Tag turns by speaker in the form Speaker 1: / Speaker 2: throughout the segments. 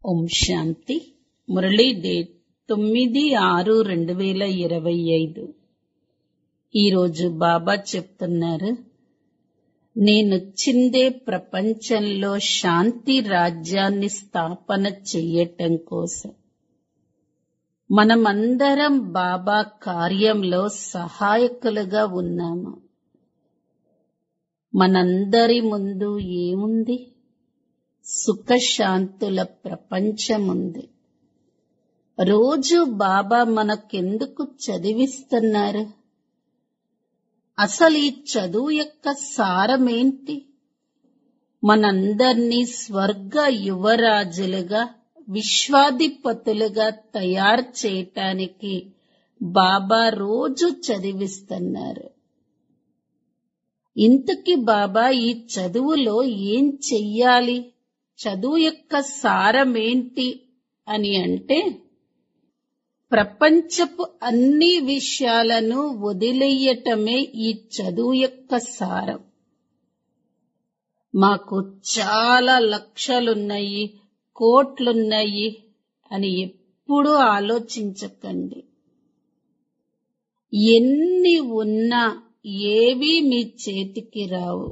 Speaker 1: ఓం శాంతి Murali date తొమ్మిది ఆరు రెండు వేల ఇరవై ఐదు ఈరోజు బాబా చెప్తున్నారు నేనొచ్చిందే ప్రపంచంలో శాంతి రాజ్యాన్ని స్థాపన చెయ్యటం కోసం మనమందరం బాబా కార్యంలో సహాయకులుగా ఉన్నాము మనందరి ముందు ఏముంది సుఖశాంతుల ప్రపంచముంది రోజు బాబా మనకెందుకు చదివిస్తున్నారు అసలు ఈ చదువు యొక్క సారమేంటి మనందర్నీ స్వర్గ యువరాజులుగా విశ్వాధిపతులుగా తయారు చేయటానికి బాబా రోజు చదివిస్తున్నారు ఇంతకి బాబా ఈ చదువులో ఏం చెయ్యాలి చదువు యొక్క సారమేంటి అని అంటే ప్రపంచపు అన్ని విషయాలను వదిలేయటమే ఈ చదువు యొక్క సారం మాకు చాలా లక్షలున్నాయి కోట్లున్నాయి అని ఎప్పుడూ ఆలోచించకండి ఎన్ని ఉన్నా ఏవీ మీ చేతికి రావు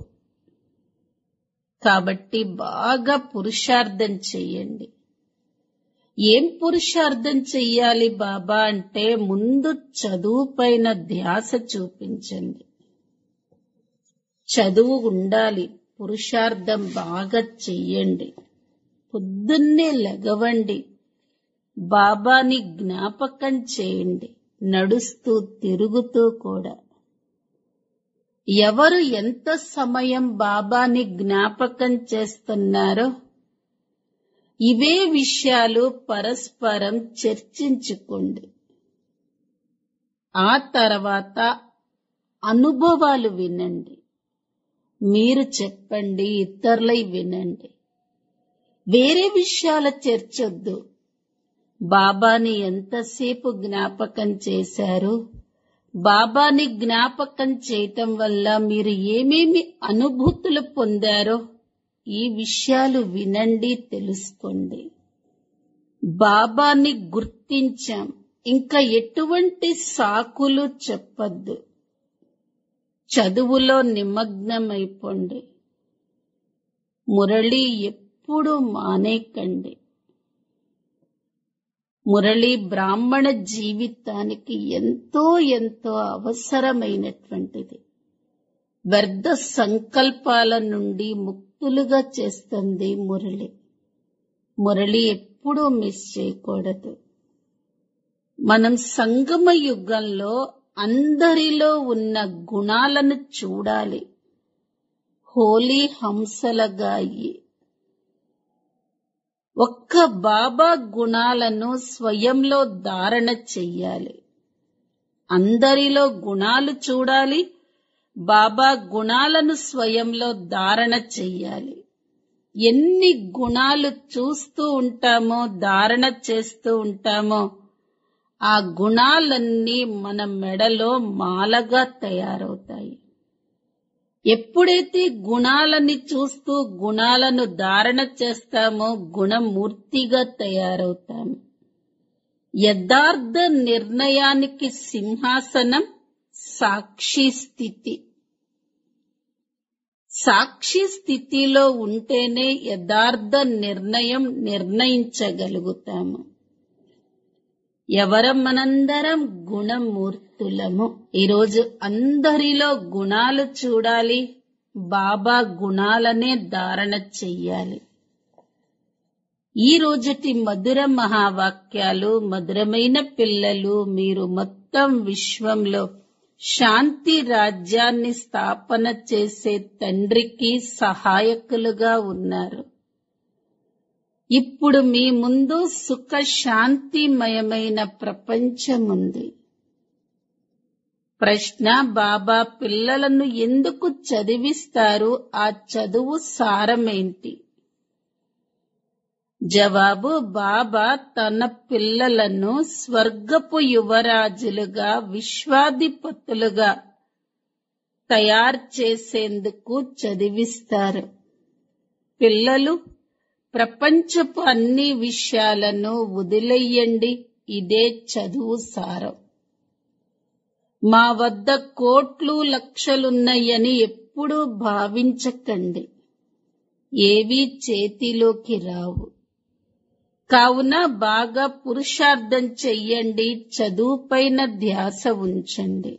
Speaker 1: కాబట్టి బాగా పురుషార్థం చెయ్యండి ఏం పురుషార్థం చెయ్యాలి బాబా అంటే ముందు చదువు పైన ధ్యాస చూపించండి చదువు ఉండాలి పురుషార్థం బాగా చెయ్యండి పొద్దున్నే లెగవండి బాబాని జ్ఞాపకం చేయండి నడుస్తూ తిరుగుతూ కూడా ఎవరు ఎంత సమయం బాబాని జ్ఞాపకం చేస్తున్నారో ఇవే విషయాలు పరస్పరం చర్చించుకోండి ఆ తర్వాత అనుభవాలు వినండి మీరు చెప్పండి ఇతరులై వినండి వేరే విషయాల చర్చొద్దు బాబాని ఎంతసేపు జ్ఞాపకం చేశారు బాబాని జ్ఞాపకం చేయటం వల్ల మీరు ఏమేమి అనుభూతులు పొందారో ఈ విషయాలు వినండి తెలుసుకోండి బాబాని గుర్తించాం ఇంకా ఎటువంటి సాకులు చెప్పద్దు చదువులో నిమగ్నమైపోండి మురళి ఎప్పుడు మానేకండి మురళి బ్రాహ్మణ జీవితానికి ఎంతో ఎంతో అవసరమైనటువంటిది వ్యర్థ సంకల్పాల నుండి ముక్తులుగా చేస్తుంది మురళి మురళి ఎప్పుడూ మిస్ చేయకూడదు మనం సంగమ యుగంలో అందరిలో ఉన్న గుణాలను చూడాలి హోలీ హంసలగా అయ్యి ఒక్క బాబా గుణాలను స్వయంలో ధారణ చెయ్యాలి అందరిలో గుణాలు చూడాలి బాబా గుణాలను స్వయంలో ధారణ చెయ్యాలి ఎన్ని గుణాలు చూస్తూ ఉంటామో ధారణ చేస్తూ ఉంటామో ఆ గుణాలన్నీ మన మెడలో మాలగా తయారవుతాయి ఎప్పుడైతే గుణాలని చూస్తూ గుణాలను ధారణ చేస్తామో గుణమూర్తిగా తయారవుతాము యథార్థ నిర్ణయానికి సింహాసనం సాక్షి స్థితి సాక్షి స్థితిలో ఉంటేనే యథార్థ నిర్ణయం నిర్ణయించగలుగుతాము ఎవరం మనందరం గుణమూర్తులము ఈరోజు అందరిలో గుణాలు చూడాలి బాబా గుణాలనే ధారణ చెయ్యాలి ఈ రోజుటి మధుర మహావాక్యాలు మధురమైన పిల్లలు మీరు మొత్తం విశ్వంలో శాంతి రాజ్యాన్ని స్థాపన చేసే తండ్రికి సహాయకులుగా ఉన్నారు ఇప్పుడు మీ ముందు సుఖ శాంతిమయమైన ప్రపంచం ఉంది ప్రశ్న బాబా పిల్లలను ఎందుకు చదివిస్తారు ఆ చదువు సారమేంటి జవాబు బాబా తన పిల్లలను స్వర్గపు యువరాజులుగా విశ్వాధిపతులుగా తయారు చేసేందుకు చదివిస్తారు పిల్లలు ప్రపంచపు అన్ని విషయాలను వదిలేయండి ఇదే చదువు సారం మా వద్ద కోట్లు లక్షలున్నాయని ఎప్పుడూ భావించకండి ఏవీ చేతిలోకి రావు కావున బాగా పురుషార్థం చెయ్యండి చదువుపైన ధ్యాస ఉంచండి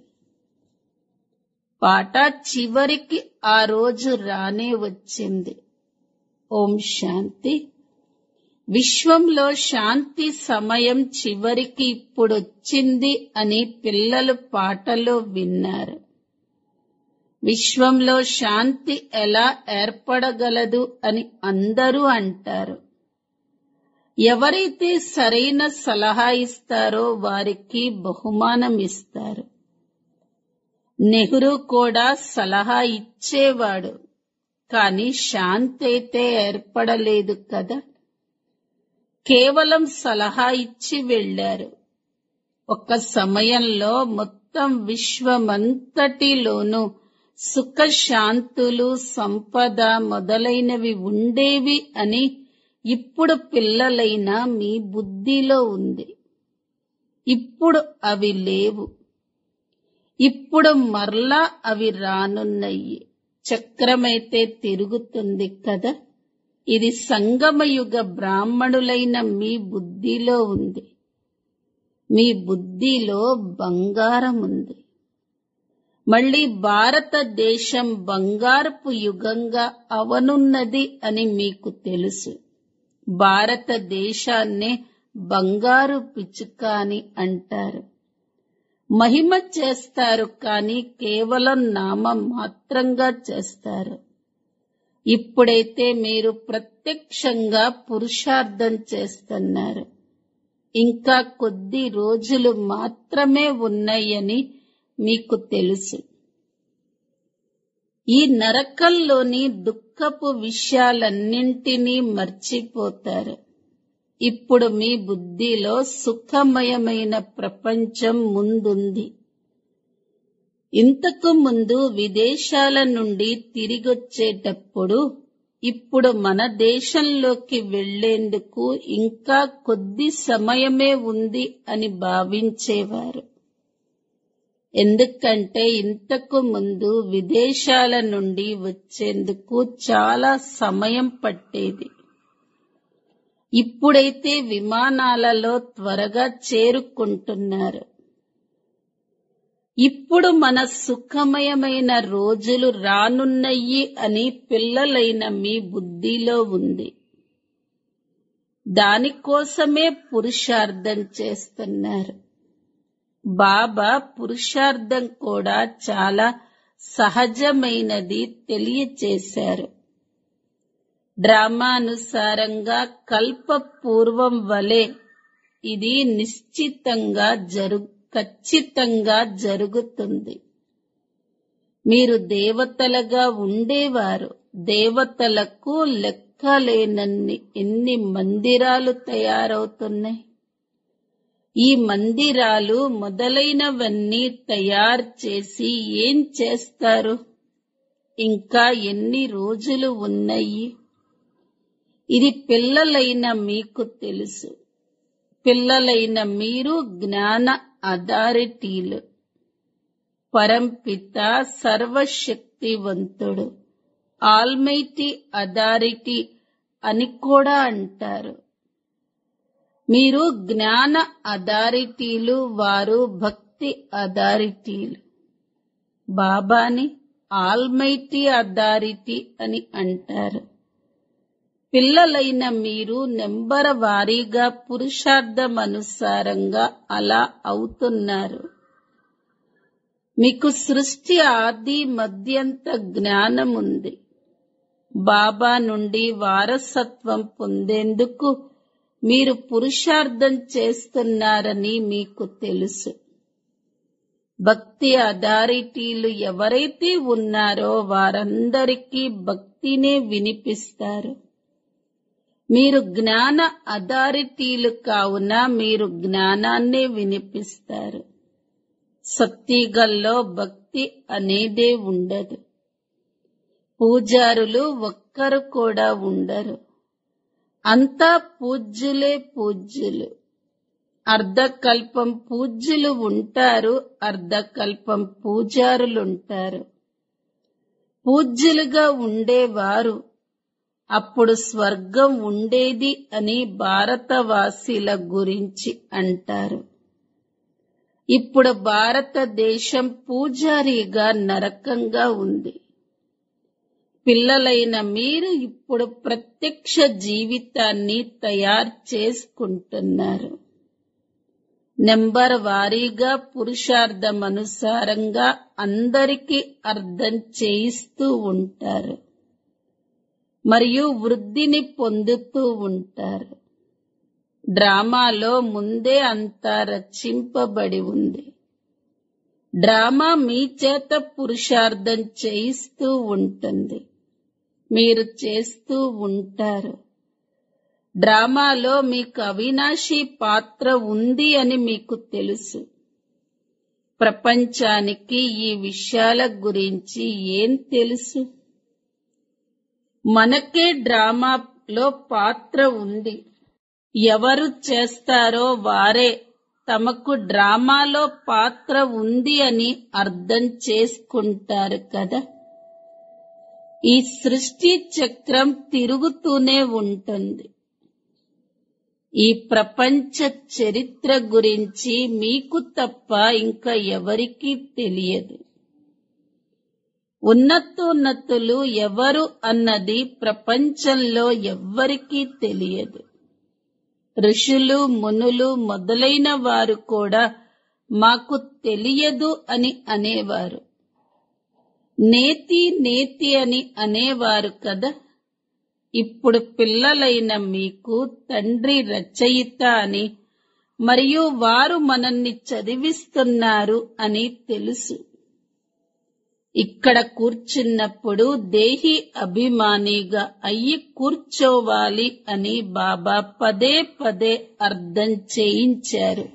Speaker 1: పాట చివరికి ఆ రోజు రానే వచ్చింది ఓం శాంతి విశ్వంలో శాంతి సమయం చివరికి ఇప్పుడొచ్చింది అని పిల్లలు పాటలో విన్నారు విశ్వంలో శాంతి ఎలా ఏర్పడగలదు అని అందరూ అంటారు ఎవరైతే సరైన సలహా ఇస్తారో వారికి బహుమానం ఇస్తారు నెహ్రూ కూడా సలహా ఇచ్చేవాడు కానీ శాంతి అయితే ఏర్పడలేదు కదా కేవలం సలహా ఇచ్చి వెళ్లారు ఒక సమయంలో మొత్తం విశ్వమంతటిలోనూ సుఖ శాంతులు సంపద మొదలైనవి ఉండేవి అని ఇప్పుడు పిల్లలైన మీ బుద్ధిలో ఉంది ఇప్పుడు అవి లేవు ఇప్పుడు మరలా అవి రానున్నాయి చక్రమైతే తిరుగుతుంది కదా ఇది సంగమయుగ బ్రాహ్మణులైన మీ బుద్ధిలో ఉంది మీ బుద్ధిలో బంగారం ఉంది మళ్ళీ భారతదేశం బంగారపు యుగంగా అవనున్నది అని మీకు తెలుసు భారతదేశాన్నే బంగారు పిచ్చుక అని అంటారు మహిమ చేస్తారు కానీ కేవలం నామం మాత్రంగా చేస్తారు ఇప్పుడైతే మీరు ప్రత్యక్షంగా పురుషార్థం చేస్తున్నారు ఇంకా కొద్ది రోజులు మాత్రమే ఉన్నాయని మీకు తెలుసు ఈ నరకంలోని దుఃఖపు విషయాలన్నింటినీ మర్చిపోతారు ఇప్పుడు మీ బుద్ధిలో సుఖమయమైన ప్రపంచం ముందుంది ఇంతకు ముందు విదేశాల నుండి తిరిగొచ్చేటప్పుడు ఇప్పుడు మన దేశంలోకి వెళ్లేందుకు ఇంకా కొద్ది సమయమే ఉంది అని భావించేవారు ఎందుకంటే ఇంతకు ముందు విదేశాల నుండి వచ్చేందుకు చాలా సమయం పట్టేది ఇప్పుడైతే విమానాలలో త్వరగా చేరుకుంటున్నారు ఇప్పుడు మన సుఖమయమైన రోజులు రానున్నయి అని పిల్లలైన మీ బుద్ధిలో ఉంది దానికోసమే పురుషార్థం చేస్తున్నారు బాబా పురుషార్థం కూడా చాలా సహజమైనది తెలియచేశారు డ్రామానుసారంగా కల్ప పూర్వం వలె ఇది నిశ్చితంగా జరు ఖచ్చితంగా జరుగుతుంది మీరు దేవతలుగా ఉండేవారు దేవతలకు లెక్కలేనన్ని ఎన్ని మందిరాలు తయారవుతున్నాయి ఈ మందిరాలు మొదలైనవన్నీ తయారు చేసి ఏం చేస్తారు ఇంకా ఎన్ని రోజులు ఉన్నాయి ఇది పిల్లలైన మీకు తెలుసు పిల్లలైన మీరు జ్ఞాన అథారిటీలు పరంపిత సర్వశక్తివంతుడు ఆల్మైటీ అథారిటీ అని కూడా అంటారు మీరు జ్ఞాన అథారిటీలు వారు భక్తి అథారిటీలు బాబాని ఆల్మైటీ అథారిటీ అని అంటారు పిల్లలైన మీరు నెంబర్ వారీగా పురుషార్థం అనుసారంగా అలా అవుతున్నారు మీకు సృష్టి ఆది మధ్యంత జ్ఞానం ఉంది బాబా నుండి వారసత్వం పొందేందుకు మీరు పురుషార్థం చేస్తున్నారని మీకు తెలుసు భక్తి అథారిటీలు ఎవరైతే ఉన్నారో వారందరికీ భక్తినే వినిపిస్తారు మీరు జ్ఞాన అథారిటీలు కావున మీరు జ్ఞానాన్నే వినిపిస్తారు సత్తిగల్లో భక్తి అనేదే ఉండదు పూజారులు ఒక్కరు కూడా ఉండరు అంతా పూజ్యులే పూజ్యులు అర్ధకల్పం పూజ్యులు ఉంటారు అర్ధకల్పం పూజారులుంటారు పూజ్యులుగా ఉండేవారు అప్పుడు స్వర్గం ఉండేది అని భారతవాసీల గురించి అంటారు ఇప్పుడు భారతదేశం పూజారిగా నరకంగా ఉంది పిల్లలైన మీరు ఇప్పుడు ప్రత్యక్ష జీవితాన్ని తయారు చేసుకుంటున్నారు నెంబర్ వారీగా పురుషార్థమనుసారంగా అందరికీ అర్థం చేయిస్తూ ఉంటారు మరియు వృద్ధిని పొందుతూ ఉంటారు డ్రామాలో ముందే అంతా రచింపబడి ఉంది డ్రామా మీ చేత పురుషార్థం చేయిస్తూ ఉంటుంది మీరు చేస్తూ ఉంటారు డ్రామాలో మీకు అవినాశి పాత్ర ఉంది అని మీకు తెలుసు ప్రపంచానికి ఈ విషయాల గురించి ఏం తెలుసు మనకే డ్రామాలో పాత్ర ఉంది ఎవరు చేస్తారో వారే తమకు డ్రామాలో పాత్ర ఉంది అని అర్థం చేసుకుంటారు కదా ఈ సృష్టి చక్రం తిరుగుతూనే ఉంటుంది ఈ ప్రపంచ చరిత్ర గురించి మీకు తప్ప ఇంకా ఎవరికీ తెలియదు ఉన్నతోన్నతులు ఎవరు అన్నది ప్రపంచంలో ఎవ్వరికీ తెలియదు ఋషులు మునులు మొదలైన వారు కూడా మాకు తెలియదు అని అనేవారు నేతి నేతి అని అనేవారు కదా ఇప్పుడు పిల్లలైన మీకు తండ్రి రచయిత అని మరియు వారు మనల్ని చదివిస్తున్నారు అని తెలుసు ఇక్కడ కూర్చున్నప్పుడు దేహి అభిమానిగా అయ్యి కూర్చోవాలి అని బాబా పదే పదే అర్థం చేయించారు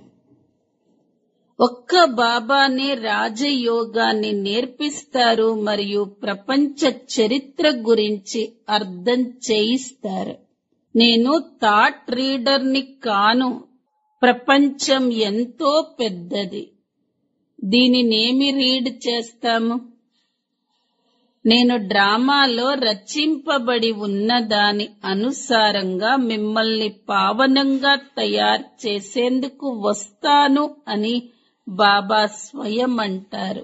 Speaker 1: ఒక్క బాబానే రాజయోగాన్ని నేర్పిస్తారు మరియు ప్రపంచ చరిత్ర గురించి అర్థం చేయిస్తారు నేను థాట్ రీడర్ని కాను ప్రపంచం ఎంతో పెద్దది దీనినేమి రీడ్ చేస్తాము నేను డ్రామాలో రచింపబడి ఉన్న దాని అనుసారంగా మిమ్మల్ని పావనంగా తయారు చేసేందుకు వస్తాను అని బాబా స్వయం అంటారు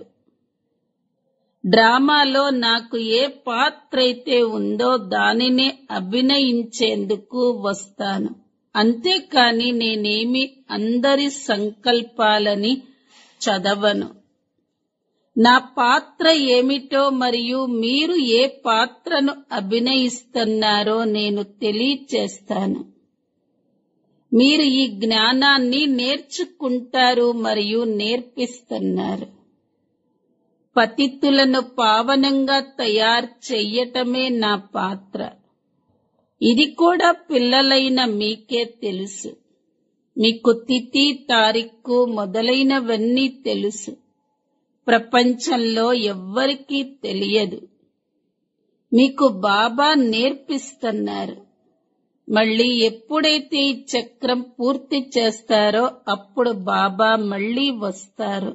Speaker 1: డ్రామాలో నాకు ఏ పాత్ర అయితే ఉందో దానినే అభినయించేందుకు వస్తాను అంతేకాని నేనేమి అందరి సంకల్పాలని చదవను నా పాత్ర ఏమిటో మరియు మీరు ఏ పాత్రను అభినయిస్తున్నారో నేను తెలియచేస్తాను మీరు ఈ జ్ఞానాన్ని నేర్చుకుంటారు మరియు నేర్పిస్తున్నారు పతితులను పావనంగా తయారు చెయ్యటమే నా పాత్ర ఇది కూడా పిల్లలైన మీకే తెలుసు మీకు తిథి తారీఖు మొదలైనవన్నీ తెలుసు ప్రపంచంలో ఎవ్వరికీ తెలియదు మీకు బాబా నేర్పిస్తున్నారు మళ్ళీ ఎప్పుడైతే ఈ చక్రం పూర్తి చేస్తారో అప్పుడు బాబా మళ్ళీ వస్తారు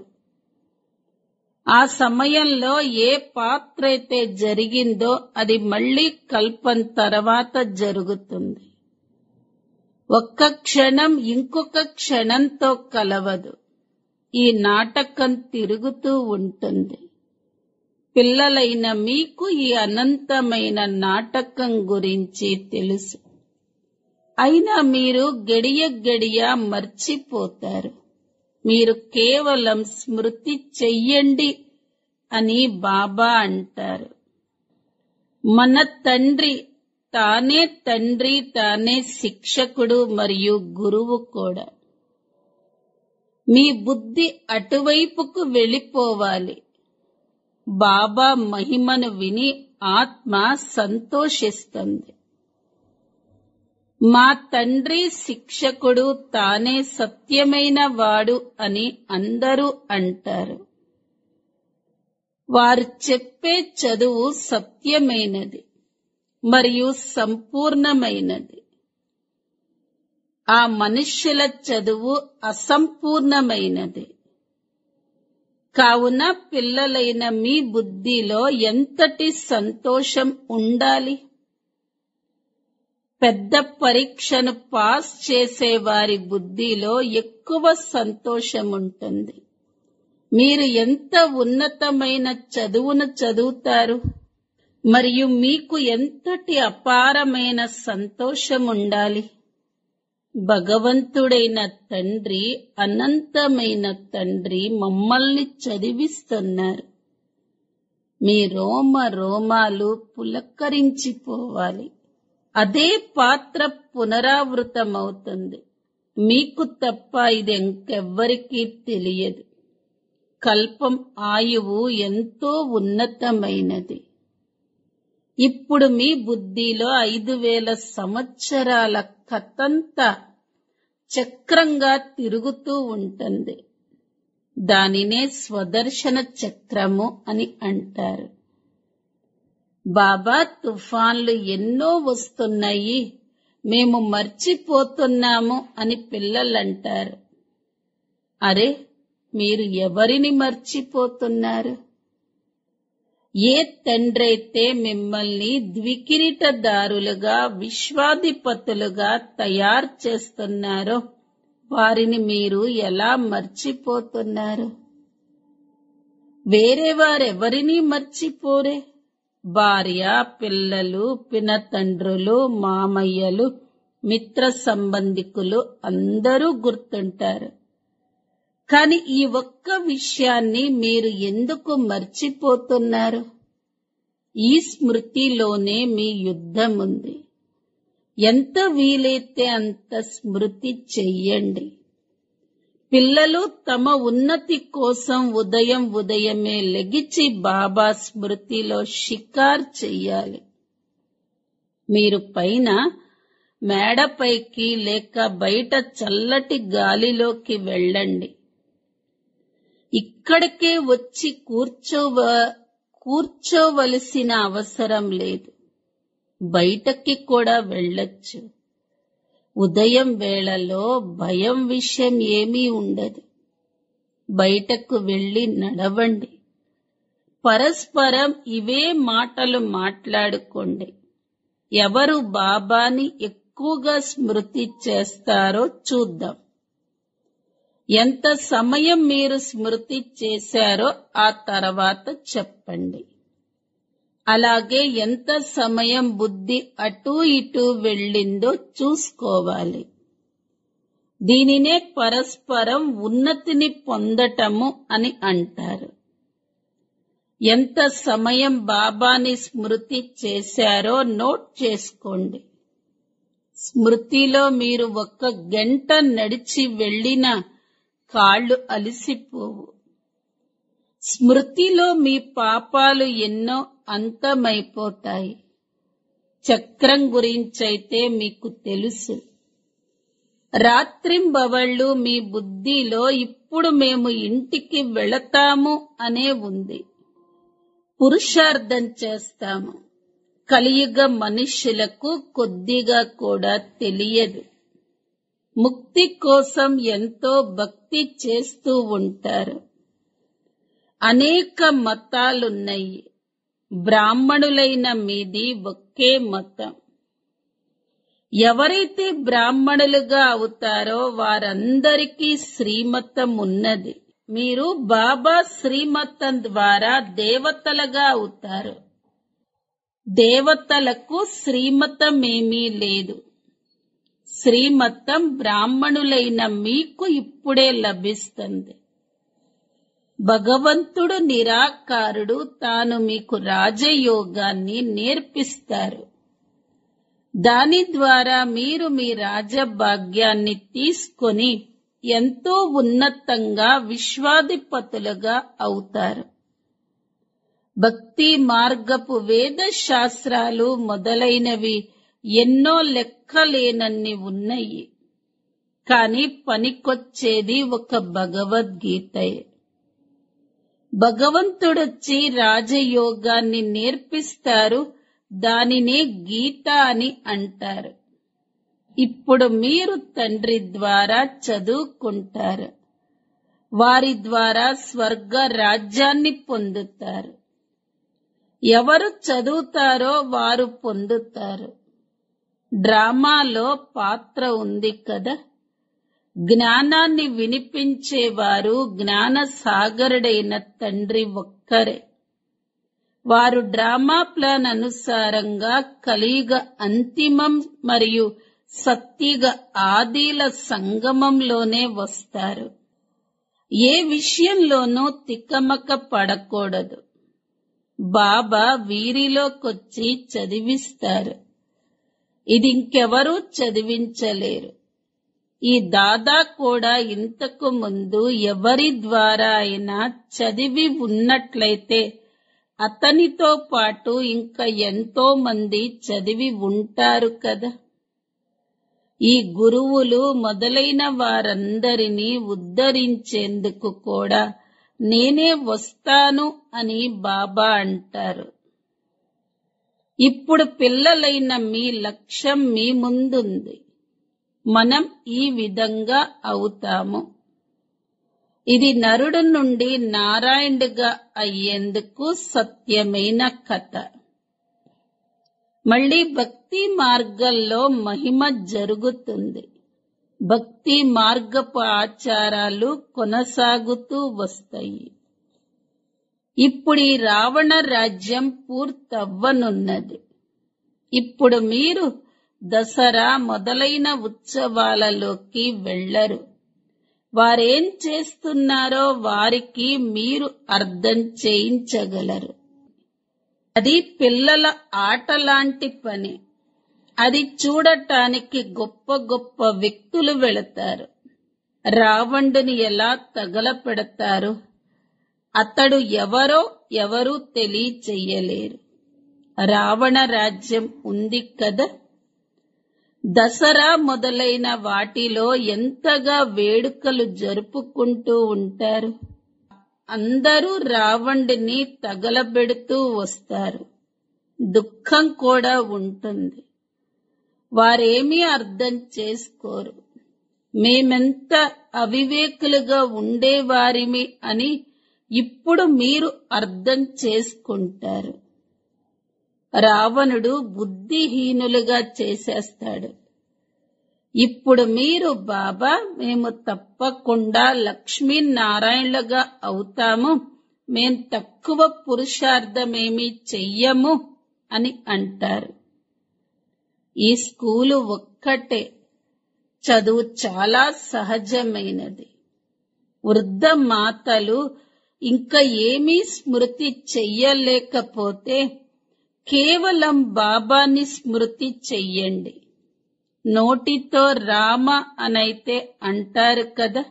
Speaker 1: ఆ సమయంలో ఏ పాత్ర అయితే జరిగిందో అది మళ్ళీ కల్పం తర్వాత జరుగుతుంది ఒక్క క్షణం ఇంకొక క్షణంతో కలవదు ఈ నాటకం తిరుగుతూ ఉంటుంది పిల్లలైన మీకు ఈ అనంతమైన నాటకం గురించి తెలుసు అయినా మీరు గడియ గడియ మర్చిపోతారు మీరు కేవలం స్మృతి చెయ్యండి అని బాబా అంటారు మన తండ్రి తానే తండ్రి తానే శిక్షకుడు మరియు గురువు కూడా మీ బుద్ధి అటువైపుకు వెళ్ళిపోవాలి బాబా మహిమను విని ఆత్మ సంతోషిస్తుంది మా తండ్రి శిక్షకుడు తానే సత్యమైన వాడు అని అందరూ అంటారు వారు చెప్పే చదువు సత్యమైనది మరియు సంపూర్ణమైనది ఆ మనుష్యుల చదువు అసంపూర్ణమైనది కావున పిల్లలైన మీ బుద్ధిలో ఎంతటి సంతోషం ఉండాలి పెద్ద పరీక్షను పాస్ చేసే వారి బుద్ధిలో ఎక్కువ సంతోషం ఉంటుంది మీరు ఎంత ఉన్నతమైన చదువును చదువుతారు మరియు మీకు ఎంతటి అపారమైన సంతోషం ఉండాలి భగవంతుడైన తండ్రి అనంతమైన తండ్రి మమ్మల్ని చదివిస్తున్నారు మీ రోమ రోమాలు పులక్కరించిపోవాలి అదే పాత్ర పునరావృతమవుతుంది మీకు తప్ప ఇది ఇంకెవ్వరికీ తెలియదు కల్పం ఆయువు ఎంతో ఉన్నతమైనది ఇప్పుడు మీ బుద్ధిలో ఐదు వేల సంవత్సరాల కథంతా చక్రంగా తిరుగుతూ ఉంటుంది దానినే స్వదర్శన చక్రము అని అంటారు బాబా తుఫాన్లు ఎన్నో వస్తున్నాయి మేము మర్చిపోతున్నాము అని పిల్లలంటారు అరే మీరు ఎవరిని మర్చిపోతున్నారు ఏ తండ్రైతే మిమ్మల్ని ద్వికిరీటదారులుగా విశ్వాధిపతులుగా తయారు చేస్తున్నారో వారిని మీరు ఎలా మర్చిపోతున్నారు వేరే వారెవరిని మర్చిపోరే భార్య పిల్లలు పినతండ్రులు మామయ్యలు మిత్ర సంబంధికులు అందరూ గుర్తుంటారు కాని ఈ ఒక్క విషయాన్ని మీరు ఎందుకు మర్చిపోతున్నారు ఈ స్మృతిలోనే మీ యుద్ధం ఉంది ఎంత వీలైతే అంత స్మృతి చెయ్యండి పిల్లలు తమ ఉన్నతి కోసం ఉదయం ఉదయమే లెగిచి బాబా స్మృతిలో షికార్ చెయ్యాలి మీరు పైన మేడపైకి లేక బయట చల్లటి గాలిలోకి వెళ్ళండి ఇక్కడికే వచ్చి కూర్చోవ కూర్చోవలసిన అవసరం లేదు బయటకి కూడా వెళ్ళొచ్చు ఉదయం వేళలో భయం విషయం ఏమీ ఉండదు బయటకు వెళ్ళి నడవండి పరస్పరం ఇవే మాటలు మాట్లాడుకోండి ఎవరు బాబాని ఎక్కువగా స్మృతి చేస్తారో చూద్దాం ఎంత సమయం మీరు స్మృతి చేశారో ఆ తర్వాత చెప్పండి అలాగే ఎంత సమయం బుద్ధి అటూ ఇటూ వెళ్ళిందో చూసుకోవాలి దీనినే పరస్పరం ఉన్నతిని పొందటము అని అంటారు ఎంత సమయం బాబాని స్మృతి చేశారో నోట్ చేసుకోండి స్మృతిలో మీరు ఒక్క గంట నడిచి వెళ్ళిన కాళ్ళు అలసిపోవు స్మృతిలో మీ పాపాలు ఎన్నో అంతమైపోతాయి చక్రం గురించైతే మీకు తెలుసు రాత్రింబవళ్ళు మీ బుద్ధిలో ఇప్పుడు మేము ఇంటికి వెళతాము అనే ఉంది పురుషార్థం చేస్తాము కలియుగ మనుష్యులకు కొద్దిగా కూడా తెలియదు ముక్తి కోసం ఎంతో భక్తి చేస్తూ ఉంటారు అనేక మతాలున్నాయి బ్రాహ్మణులైన మీది ఒకే మతం ఎవరైతే బ్రాహ్మణులుగా అవుతారో వారందరికీ శ్రీమతం ఉన్నది మీరు బాబా శ్రీమతం ద్వారా దేవతలుగా అవుతారు దేవతలకు శ్రీమతం ఏమీ లేదు శ్రీమతం బ్రాహ్మణులైన మీకు ఇప్పుడే లభిస్తుంది భగవంతుడు నిరాకారుడు తాను మీకు రాజయోగాన్ని నేర్పిస్తారు దాని ద్వారా మీరు మీ రాజభాగ్యాన్ని తీసుకొని ఎంతో ఉన్నతంగా విశ్వాధిపతులుగా అవుతారు భక్తి మార్గపు వేద శాస్త్రాలు మొదలైనవి ఎన్నో లెక్కలేనన్ని ఉన్నాయి కాని పనికొచ్చేది ఒక భగవద్గీతయే భగవంతుడొచ్చి రాజయోగాన్ని నేర్పిస్తారు దానినే గీత అని అంటారు ఇప్పుడు మీరు తండ్రి ద్వారా చదువుకుంటారు వారి ద్వారా స్వర్గ రాజ్యాన్ని పొందుతారు ఎవరు చదువుతారో వారు పొందుతారు డ్రామాలో పాత్ర ఉంది కదా జ్ఞానాన్ని వినిపించేవారు జ్ఞాన సాగరుడైన తండ్రి ఒక్కరే వారు డ్రామా ప్లాన్ అనుసారంగా కలియుగ అంతిమం మరియు సత్యుగ ఆదిల సంగమంలోనే వస్తారు ఏ విషయంలోనూ తికమక పడకూడదు బాబా వీరిలోకొచ్చి చదివిస్తారు ఇది ఇంకెవరూ చదివించలేరు ఈ దాదా కూడా ఇంతకు ముందు ఎవరి ద్వారా అయినా చదివి ఉన్నట్లయితే అతనితో పాటు ఇంకా ఎంతో మంది చదివి ఉంటారు కదా ఈ గురువులు మొదలైన వారందరినీ ఉద్ధరించేందుకు కూడా నేనే వస్తాను అని బాబా అంటారు ఇప్పుడు పిల్లలైన మీ లక్ష్యం మీ ముందుంది మనం ఈ విధంగా అవుతాము ఇది నరుడు నుండి నారాయణుడిగా అయ్యేందుకు సత్యమైన కథ మళ్ళీ భక్తి మార్గంలో మహిమ జరుగుతుంది భక్తి మార్గపు ఆచారాలు కొనసాగుతూ వస్తాయి ఇప్పుడు ఈ రావణ రాజ్యం పూర్తవ్వనున్నది ఇప్పుడు మీరు దసరా మొదలైన ఉత్సవాలలోకి వెళ్లరు వారేం చేస్తున్నారో వారికి మీరు అర్థం చేయించగలరు అది పిల్లల ఆటలాంటి పని అది చూడటానికి గొప్ప గొప్ప వ్యక్తులు వెళతారు రావణుని ఎలా తగలపెడతారు అతడు ఎవరో ఎవరూ తెలియచెయ్యలేరు రావణ రాజ్యం ఉంది కదా దసరా మొదలైన వాటిలో ఎంతగా వేడుకలు జరుపుకుంటూ ఉంటారు అందరూ రావణుడిని తగలబెడుతూ వస్తారు దుఃఖం కూడా ఉంటుంది వారేమీ అర్థం చేసుకోరు మేమెంత అవివేకులుగా ఉండేవారిమి అని ఇప్పుడు మీరు అర్థం చేసుకుంటారు రావణుడు బుద్ధిహీనులుగా చేసేస్తాడు ఇప్పుడు మీరు బాబా మేము తప్పకుండా లక్ష్మీనారాయణులుగా అవుతాము మేం తక్కువ పురుషార్థమేమీ చెయ్యము అని అంటారు ఈ స్కూలు ఒక్కటే చదువు చాలా సహజమైనది వృద్ధ మాతలు ఇంకా ఏమీ స్మృతి చెయ్యలేకపోతే కేవలం బాబాని స్మృతి చెయ్యండి నోటితో రామ అనైతే అంటారు కదా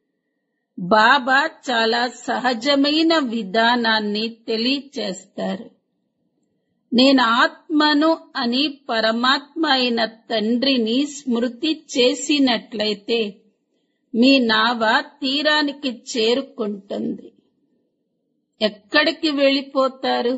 Speaker 1: బాబా చాలా సహజమైన విధానాన్ని తెలియచేస్తారు నేను ఆత్మను అని పరమాత్మ అయిన తండ్రిని స్మృతి చేసినట్లయితే మీ నావ తీరానికి చేరుకుంటుంది ఎక్కడికి వెళ్ళిపోతారు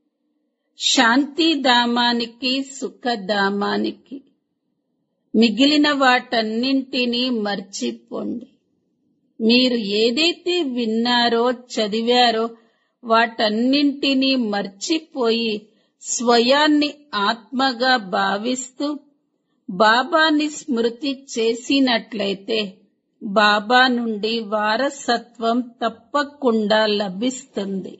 Speaker 1: శాంతిధామానికి సుఖధామానికి మిగిలిన వాటన్నింటినీ మర్చిపోండి మీరు ఏదైతే విన్నారో చదివారో వాటన్నింటినీ మర్చిపోయి స్వయాన్ని ఆత్మగా భావిస్తూ బాబాని స్మృతి చేసినట్లయితే బాబా నుండి వారసత్వం తప్పకుండా లభిస్తుంది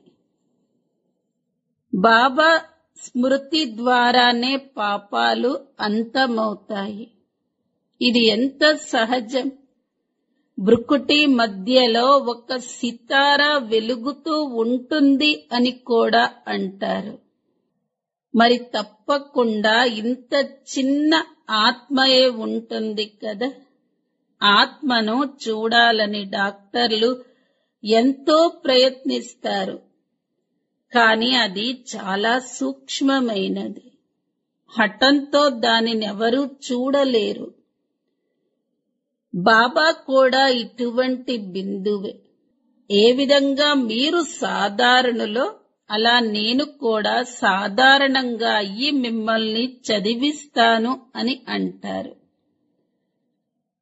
Speaker 1: బాబా స్మృతి ద్వారానే పాపాలు అంతమవుతాయి ఇది ఎంత సహజం బ్రుకుటి మధ్యలో ఒక సితార వెలుగుతూ ఉంటుంది అని కూడా అంటారు మరి తప్పకుండా ఇంత చిన్న ఆత్మయే ఉంటుంది కదా ఆత్మను చూడాలని డాక్టర్లు ఎంతో ప్రయత్నిస్తారు కానీ అది చాలా సూక్ష్మమైనది హఠంతో దానినెవరూ చూడలేరు బాబా కూడా ఇటువంటి బిందువే ఏ విధంగా మీరు సాధారణులో అలా నేను కూడా సాధారణంగా అయ్యి మిమ్మల్ని చదివిస్తాను అని అంటారు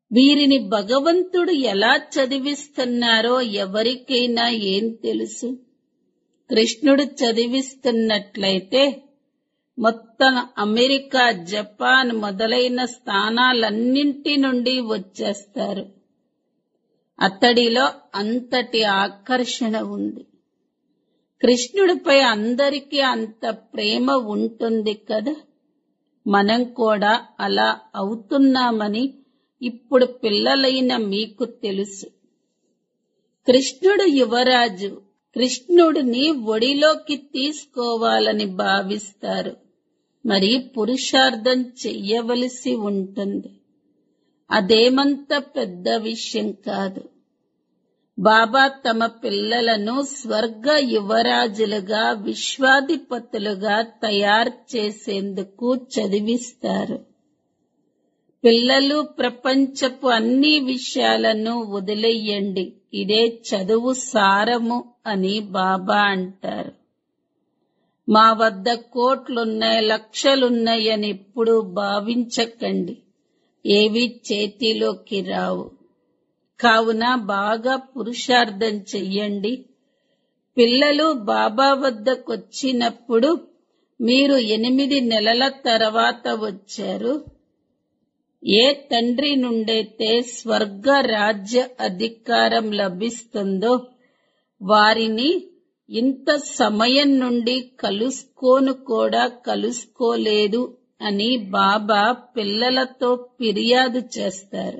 Speaker 1: వీరిని భగవంతుడు ఎలా చదివిస్తున్నారో ఎవరికైనా ఏం తెలుసు కృష్ణుడు చదివిస్తున్నట్లయితే మొత్తం అమెరికా జపాన్ మొదలైన స్థానాలన్నింటి నుండి వచ్చేస్తారు అతడిలో అంతటి ఆకర్షణ ఉంది కృష్ణుడిపై అందరికీ అంత ప్రేమ ఉంటుంది కదా మనం కూడా అలా అవుతున్నామని ఇప్పుడు పిల్లలైన మీకు తెలుసు కృష్ణుడు యువరాజు కృష్ణుడిని ఒడిలోకి తీసుకోవాలని భావిస్తారు మరి పురుషార్థం చెయ్యవలసి ఉంటుంది అదేమంత పెద్ద విషయం కాదు బాబా తమ పిల్లలను స్వర్గ యువరాజులుగా విశ్వాధిపతులుగా తయారు చేసేందుకు చదివిస్తారు పిల్లలు ప్రపంచపు అన్ని విషయాలను వదిలేయండి ఇదే చదువు సారము అని బాబా అంటారు మా వద్ద కోట్లున్నాయి లక్షలున్నాయని ఎప్పుడు భావించకండి ఏవి చేతిలోకి రావు కావున బాగా పురుషార్థం చెయ్యండి పిల్లలు బాబా వద్దకొచ్చినప్పుడు మీరు ఎనిమిది నెలల తర్వాత వచ్చారు ఏ తండ్రి నుండైతే స్వర్గ రాజ్య అధికారం లభిస్తుందో వారిని ఇంత సమయం నుండి కలుసుకోను కూడా కలుసుకోలేదు అని బాబా పిల్లలతో ఫిర్యాదు చేస్తారు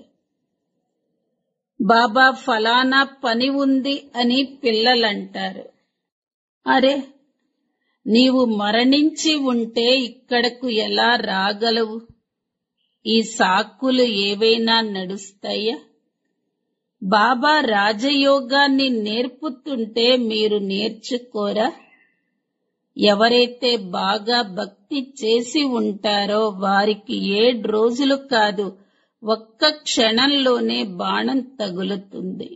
Speaker 1: బాబా ఫలానా పని ఉంది అని పిల్లలంటారు అరే నీవు మరణించి ఉంటే ఇక్కడకు ఎలా రాగలవు ఈ సాకులు ఏవైనా నడుస్తాయా బాబా రాజయోగాన్ని నేర్పుతుంటే మీరు నేర్చుకోరా ఎవరైతే బాగా భక్తి చేసి ఉంటారో వారికి ఏడు రోజులు కాదు ఒక్క క్షణంలోనే బాణం తగులుతుంది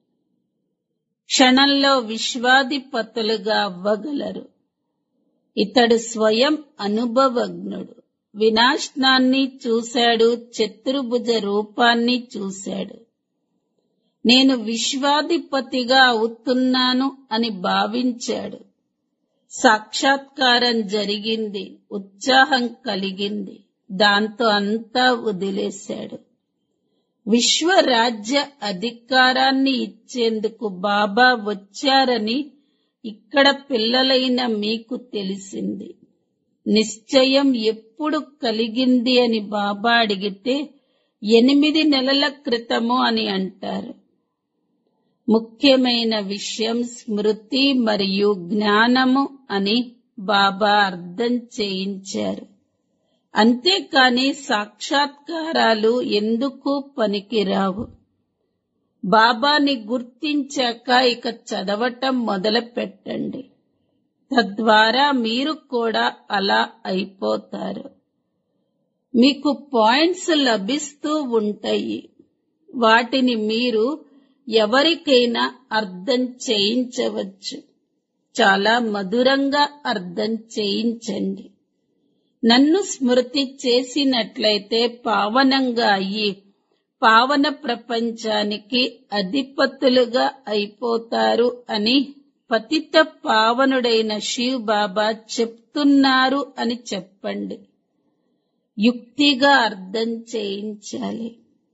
Speaker 1: క్షణంలో విశ్వాధిపతులుగా అవ్వగలరు ఇతడు స్వయం అనుభవజ్ఞుడు వినాశనాన్ని చూశాడు చతుర్భుజ రూపాన్ని చూశాడు నేను విశ్వాధిపతిగా అవుతున్నాను అని భావించాడు సాక్షాత్కారం జరిగింది ఉత్సాహం కలిగింది దాంతో అంతా వదిలేశాడు విశ్వరాజ్య అధికారాన్ని ఇచ్చేందుకు బాబా వచ్చారని ఇక్కడ పిల్లలైన మీకు తెలిసింది నిశ్చయం ఎప్పుడు కలిగింది అని బాబా అడిగితే ఎనిమిది నెలల క్రితము అని అంటారు ముఖ్యమైన విషయం స్మృతి మరియు జ్ఞానము అని బాబా అర్థం చేయించారు అంతేకాని సాక్షాత్కారాలు ఎందుకు పనికిరావు బాబాని గుర్తించాక ఇక చదవటం మొదలు పెట్టండి తద్వారా మీరు కూడా అలా అయిపోతారు మీకు పాయింట్స్ లభిస్తూ ఉంటాయి వాటిని మీరు ఎవరికైనా అర్థం చేయించవచ్చు చాలా మధురంగా అర్థం చేయించండి నన్ను స్మృతి చేసినట్లయితే పావనంగా అయ్యి పావన ప్రపంచానికి అధిపతులుగా అయిపోతారు అని పతిత పావనుడైన శివ్ బాబా చెప్తున్నారు అని చెప్పండి యుక్తిగా అర్థం చేయించాలి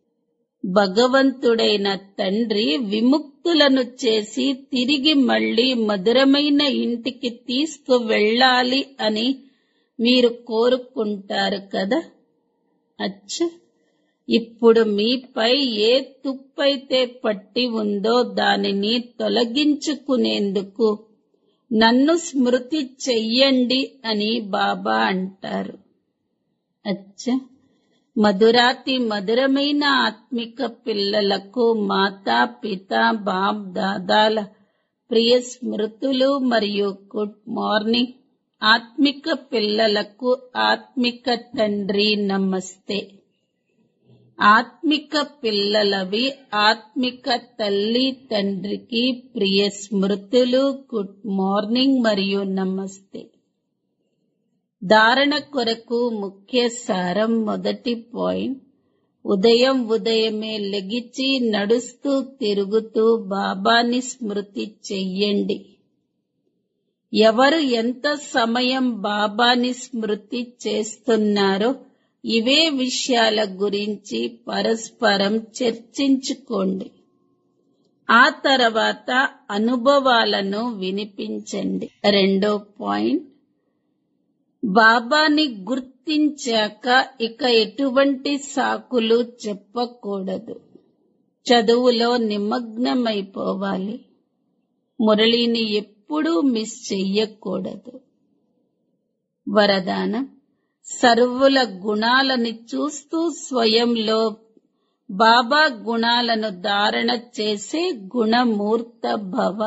Speaker 1: భగవంతుడైన తండ్రి విముక్తులను చేసి తిరిగి మళ్ళీ మధురమైన ఇంటికి తీసుకు వెళ్ళాలి అని మీరు కోరుకుంటారు కదా అచ్చ ఇప్పుడు మీపై ఏ తుప్పైతే పట్టి ఉందో దానిని తొలగించుకునేందుకు నన్ను స్మృతి చెయ్యండి అని బాబా అంటారు అచ్చ మధురాతి మధురమైన ఆత్మిక పిల్లలకు మాతా పిత బాప్ దాదాల ప్రియ స్మృతులు మరియు గుడ్ మార్నింగ్ ఆత్మిక పిల్లలకు ఆత్మిక తండ్రి నమస్తే ఆత్మిక పిల్లలవి ఆత్మిక తల్లి తండ్రికి ప్రియ స్మృతులు గుడ్ మార్నింగ్ మరియు నమస్తే ధారణ కొరకు ముఖ్య సారం మొదటి పాయింట్ ఉదయం ఉదయమే లెగిచి నడుస్తూ తిరుగుతూ బాబాని స్మృతి చెయ్యండి ఎవరు ఎంత సమయం బాబాని స్మృతి చేస్తున్నారో ఇవే విషయాల గురించి పరస్పరం చర్చించుకోండి ఆ తర్వాత అనుభవాలను వినిపించండి రెండో పాయింట్ బాబాని గుర్తించాక ఇక ఎటువంటి సాకులు చెప్పకూడదు చదువులో నిమగ్నమైపోవాలి మురళిని ఎప్పుడూ మిస్ చెయ్యకూడదు వరదానం సర్వుల గుణాలని చూస్తూ స్వయంలో బాబా గుణాలను ధారణ చేసే గుణమూర్త భవ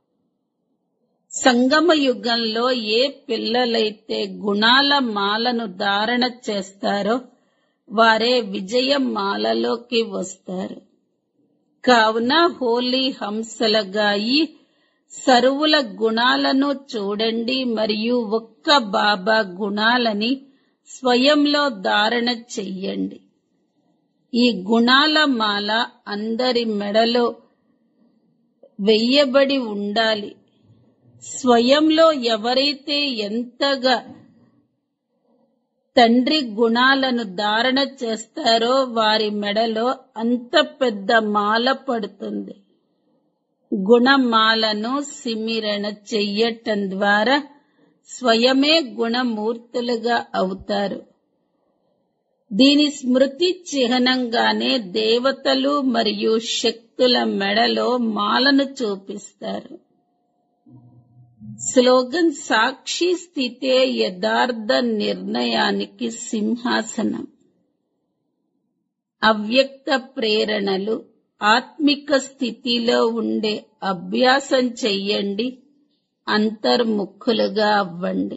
Speaker 1: సంగమ యుగంలో ఏ పిల్లలైతే గుణాల మాలను ధారణ చేస్తారో వారే విజయ మాలలోకి వస్తారు కావున హోలీ హంసలుగా ఈ సరువుల గుణాలను చూడండి మరియు ఒక్క బాబా గుణాలని స్వయంలో ధారణ చెయ్యండి ఈ గుణాల మాల అందరి మెడలో వెయ్యబడి ఉండాలి స్వయంలో ఎవరైతే ఎంతగా తండ్రి గుణాలను ధారణ చేస్తారో వారి మెడలో అంత పెద్ద మాల పడుతుంది గుణమాలను సిమిరణ చెయ్యటం ద్వారా స్వయమే గుణమూర్తులుగా అవుతారు దీని స్మృతి చిహ్నంగానే దేవతలు మరియు శక్తుల మెడలో మాలను చూపిస్తారు స్లోగన్ సాక్షి స్థితే యథార్థ నిర్ణయానికి సింహాసనం అవ్యక్త ప్రేరణలు ఆత్మిక స్థితిలో ఉండే అభ్యాసం చెయ్యండి అంతర్ముఖులుగా అవ్వండి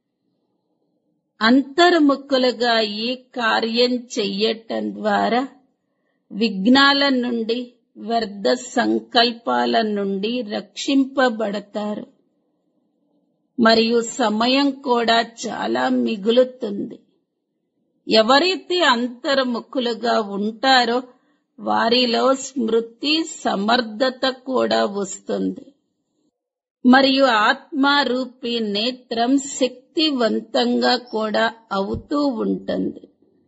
Speaker 1: అంతర్ముఖులుగా ఈ కార్యం చెయ్యటం ద్వారా విఘ్నాల నుండి వ్యర్థ సంకల్పాల నుండి రక్షింపబడతారు మరియు సమయం కూడా చాలా మిగులుతుంది ఎవరైతే అంతర్ముఖులుగా ఉంటారో వారిలో స్మృతి సమర్థత కూడా వస్తుంది మరియు ఆత్మారూపి నేత్రం శక్తివంతంగా కూడా అవుతూ ఉంటుంది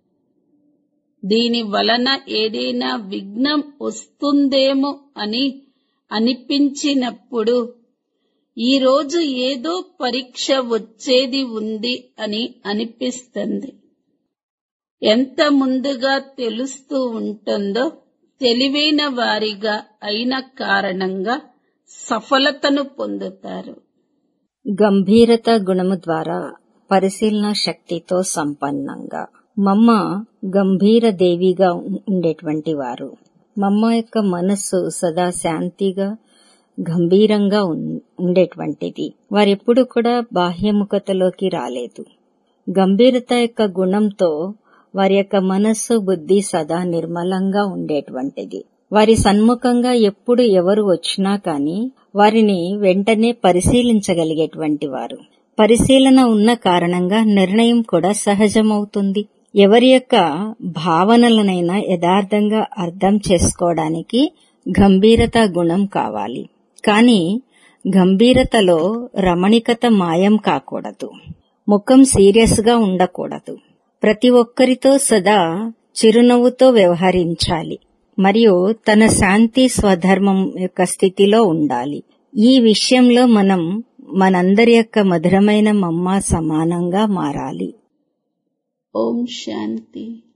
Speaker 1: దీని వలన ఏదైనా విఘ్నం వస్తుందేమో అని అనిపించినప్పుడు ఈ రోజు ఏదో పరీక్ష వచ్చేది ఉంది అని అనిపిస్తుంది ఎంత ముందుగా తెలుస్తూ ఉంటుందో తెలివైన వారిగా అయిన కారణంగా సఫలతను పొందుతారు
Speaker 2: గంభీరత గుణము ద్వారా పరిశీలన శక్తితో సంపన్నంగా మమ్మ గంభీర దేవిగా ఉండేటువంటి వారు మమ్మ యొక్క మనస్సు సదా శాంతిగా గంభీరంగా ఉన్- ఉండేటువంటిది వారెప్పుడు కూడా బాహ్యముఖతలోకి రాలేదు గంభీరత యొక్క గుణంతో వారి యొక్క మనస్సు బుద్ధి సదా నిర్మలంగా ఉండేటువంటిది వారి సన్ముఖంగా ఎప్పుడు ఎవరు వచ్చినా కాని వారిని వెంటనే పరిశీలించగలిగేటువంటి వారు పరిశీలన ఉన్న కారణంగా నిర్ణయం కూడా సహజమవుతుంది ఎవరి యొక్క భావనలనైనా యథార్థంగా అర్థం చేసుకోవడానికి గంభీరత గుణం కావాలి కానీ గంభీరతలో రమణికత మాయం కాకూడదు ముఖం సీరియస్ గా ఉండకూడదు ప్రతి ఒక్కరితో సదా చిరునవ్వుతో వ్యవహరించాలి మరియు తన శాంతి స్వధర్మం యొక్క స్థితిలో ఉండాలి ఈ విషయంలో మనం మనందరి యొక్క మధురమైన మమ్మ సమానంగా మారాలి
Speaker 1: ఓం శాంతి